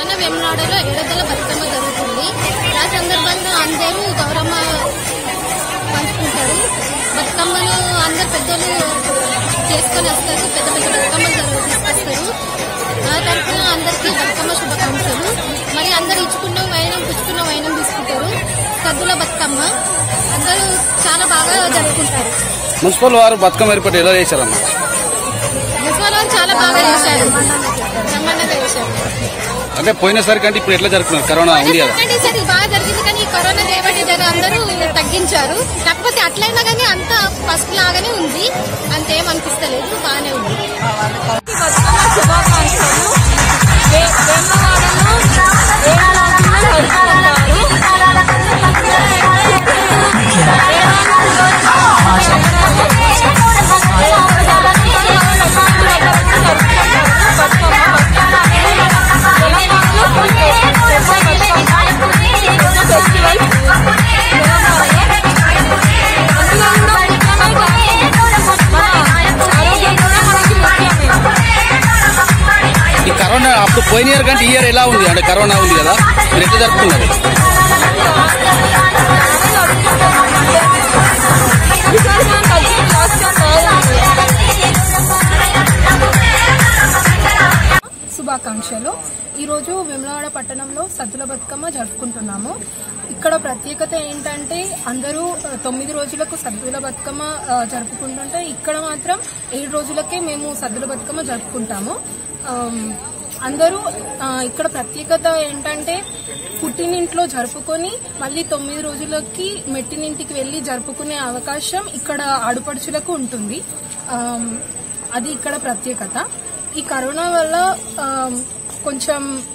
పట్టణ వేమునాడలో ఏడదల బతుకమ్మ జరుగుతుంది ఆ సందర్భంగా అందరూ గౌరమ్మ పంచుకుంటారు బతుకమ్మను అందరు పెద్దలు చేసుకొని వస్తారు పెద్ద పెద్ద బతుకమ్మలు జరుగు- తీసుకొస్తారు ఆ తరఫున అందరికీ బతుకమ్మ శుభాకాంక్షలు మరి అందరు ఇచ్చుకున్న వైనం పుచ్చుకున్న వైనం తీసుకుంటారు సద్దుల బతుకమ్మ అందరూ చాలా బాగా జరుపుకుంటారు మున్సిపల్ వారు బతుకమ్మ ఏర్పాటు ఎలా చేశారమ్మా మున్సిపల్ వారు చాలా బాగా చేశారు బ్రహ్మాండంగా చేశారు అంటే పోయినసారి కంటే ఇప్పుడు ఎట్లా జరుపుకున్నారు కరోనా ఉంది కదా అంటే ఈసారి బాగా జరిగింది కానీ ఈ కరోనా చేయబట్టి జర అందరూ తగ్గించారు కాకపోతే అట్లయినా కానీ అంత ఫస్ట్ లాగానే ఉంది అంతేం అనిపిస్తలేదు బాగానే ఉంది బతుకమ్మ శుభాకాంక్షలు వే- వేములవాడలో ఏడు రోజులు జరుపుకుంటారు. ఈ కరోనా అప్పుడు పోయిన ఇయర్ కంటే ఈ ఇయర్ ఎలా ఉంది అంటే కరోనా ఉంది కదా మీరు ఎట్లా జరుపుకున్నారు ఈసారి మనం కలిసి లాస్ట్ టైం బాగుంది. శుభాకాంక్షలు ఈరోజు వేములవాడ పట్టణంలో సద్దుల బతుకమ్మ జరుపుకుంటున్నాము ఇక్కడ ప్రత్యేకత ఏంటంటే అందరూ ఆ, తొమ్మిది రోజులకు సద్దుల బతుకమ్మ ఆ, జరుపుకుంటుంటే ఇక్కడ మాత్రం ఏడు రోజులకే మేము సద్దుల బతుకమ్మ జరుపుకుంటాము ఆమ్, అందరూ ఆ, ఇక్కడ ప్రత్యేకత ఏంటంటే పుట్టినింట్లో జరుపుకొని మళ్ళీ తొమ్మిది రోజులకి మెట్టినింటికి వెళ్లి జరుపుకునే అవకాశం ఇక్కడ ఆడుపడుచులకు ఉంటుంది ఆమ్, అది ఇక్కడ ప్రత్యేకత ఈ కరోనా వల్ల ఆమ్, కొంచెం